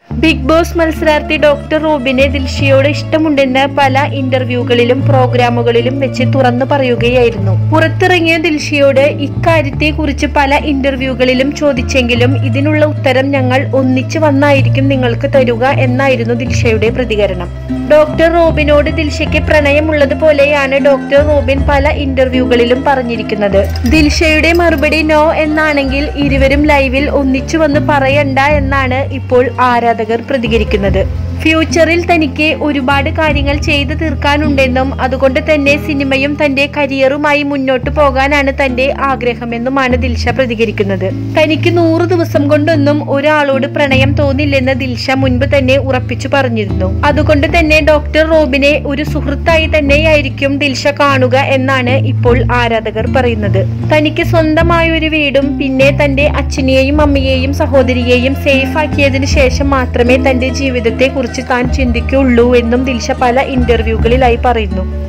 big boss മത്സരാർത്ഥി doctor റോബിനെ ദിൽഷയോട് ഇഷ്ടമുണ്ടെന്ന് പല ഇന്റർവ്യൂകളിലും പ്രോഗ്രാമുകളിലും വെച്ച് തുറന്നു പറയുകയായിരുന്നു പുറത്തിറങ്ങിയ ദിൽഷയോട് ഇക്കാര്യത്തെ കുറിച്ച് പല ഇന്റർവ്യൂകളിലും ചോദിച്ചെങ്കിലും ഇതിനുള്ള ഉത്തരം ഞങ്ങൾ ഒന്നിച്ചു വന്നായിരിക്കും നിങ്ങൾക്ക് തരുക എന്നായിരുന്നു ദിൽഷയുടെ പ്രതികരണം ഡോക്ടർ റോബിനോട് ദിൽഷയ്ക്ക് പ്രണയമുള്ളത് പോലെയാണ് ഡോക്ടർ റോബിൻ പല ഇന്റർവ്യൂകളിലും പറഞ്ഞിരിക്കുന്നത് ദിൽഷയുടെ മറുപടി നോ എന്നാണെങ്കിൽ ഇരുവരും ലൈവിൽ ഒന്നിച്ചു വന്ന് പറയണ്ട എന്നാണ് ഇപ്പോൾ ആരാധകർ പ്രതികരിക്കുന്നത് ഫ്യൂച്ചറിൽ തനിക്ക് ഒരുപാട് കാര്യങ്ങൾ ചെയ്തു തീർക്കാനുണ്ടെന്നും അതുകൊണ്ട് തന്നെ സിനിമയും തന്റെ കരിയറുമായി മുന്നോട്ട് പോകാനാണ് തന്റെ ആഗ്രഹമെന്നുമാണ് ദിൽഷ പ്രതികരിക്കുന്നത് തനിക്ക് നൂറ് ദിവസം കൊണ്ടൊന്നും ഒരാളോട് പ്രണയം തോന്നില്ലെന്ന് ദിൽഷ മുൻപ് തന്നെ ഉറപ്പിച്ചു പറഞ്ഞിരുന്നു അതുകൊണ്ട് തന്നെ ഡോക്ടർ റോബിനെ ഒരു സുഹൃത്തായി തന്നെയായിരിക്കും ദിൽഷ കാണുക എന്നാണ് ഇപ്പോൾ ആരാധകർ പറയുന്നത് തനിക്ക് സ്വന്തമായ ഒരു വീടും പിന്നെ തന്റെ അച്ഛനെയും അമ്മയെയും സഹോദരിയെയും സേഫ് ആക്കിയതിനു ശേഷം മാത്രമേ തന്റെ ജീവിതത്തെ കുറിച്ച് താൻ ചിന്തിക്കുള്ളൂ എന്നും ദിൽഷ പല ഇന്റർവ്യൂകളിലായി പറയുന്നു